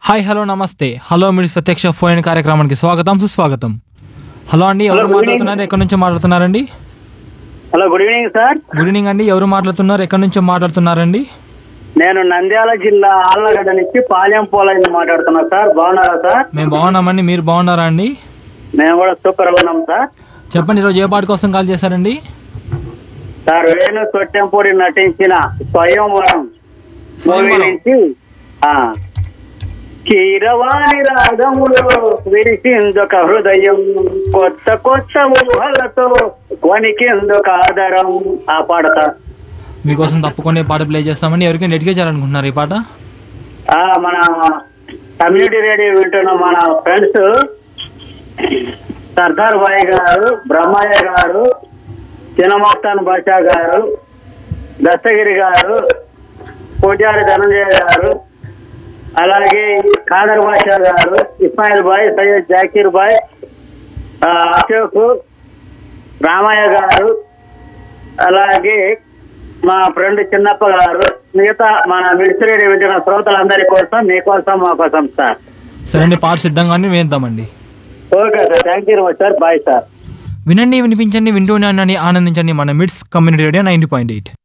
Hi hello నమస్తే hello మిడిస్ ప్రత్యక్ష ఫోన్ కార్యక్రమానికి స్వాగతం సుస్వాగతం హలో అండి ఎవరు Hello, good మాట్లాడుతున్నారు ఎక్కడి నుంచి మాట్లాడుతున్నారండి hello good evening sir good evening అండి ఎవరు మాట్లాడుతున్నారు ఎక్కడి నుంచి మాట్లాడుతున్నారండి నేను నంద్యాల జిల్లా ఆళ్ళగడ్డ నుంచి పాలెం పోలైంది మాట్లాడుతున్నా సార్ బాగున్నారా సార్ మేము బాగున్నామండి మీరు బాగున్నారా అండి మేము కూడా సూపర్ ఉన్నాం సార్ చెప్పండి ఈరోజు ఏ పాట కోసం కాల్ చేశారండి సార్ వేణు తొట్టెంపూడి నటించిన స్వయంవరం మూవీ స్వయంవరం. నుంచి ఆ, కీరవాణి రాగములో విరిసిందొక హృదయం కొత్త కొత్త ఊహలతో వణికిందొక ఆదరం ఆ పాట సార్ మీకోసం తప్పకుండా ఈ పాట ప్లే చేస్తామండి ఎవరికి డెడికేట్ చేయాలనుకుంటున్నారు ఈ పాట ఆ, మన కమ్యూనిటీ రేడియో వింటున్న మన ఫ్రెండ్స్ సర్దార్ బాయ్ గారు బ్రహ్మయ్య గారు చినమస్తాన్ బాషా గారు దస్తగిరి గారు కోట్యారి ధనంజయ గారు అలాగే ఖాదర్ బాషా గారు ఇస్మాయిల్ బాయ్ సయ్యద్ జాకీర్ బాయ్ ఆ, అశోక్ రామయ్య గారు అలాగే మా ఫ్రెండ్ చిన్నప్ప గారు మిగతా మన మిడిసిరేడి వింటున్న శ్రోతలందరి కోసం మీకోసం మా కోసం సార్ సరే అండి పాట సిద్ధంగానే వేద్దామండి okay sir thank you sir bye sir వినండి వినిపించండి వింటూనే ఉండండి ఆనందించండి మన MIDS community radio ninety point eight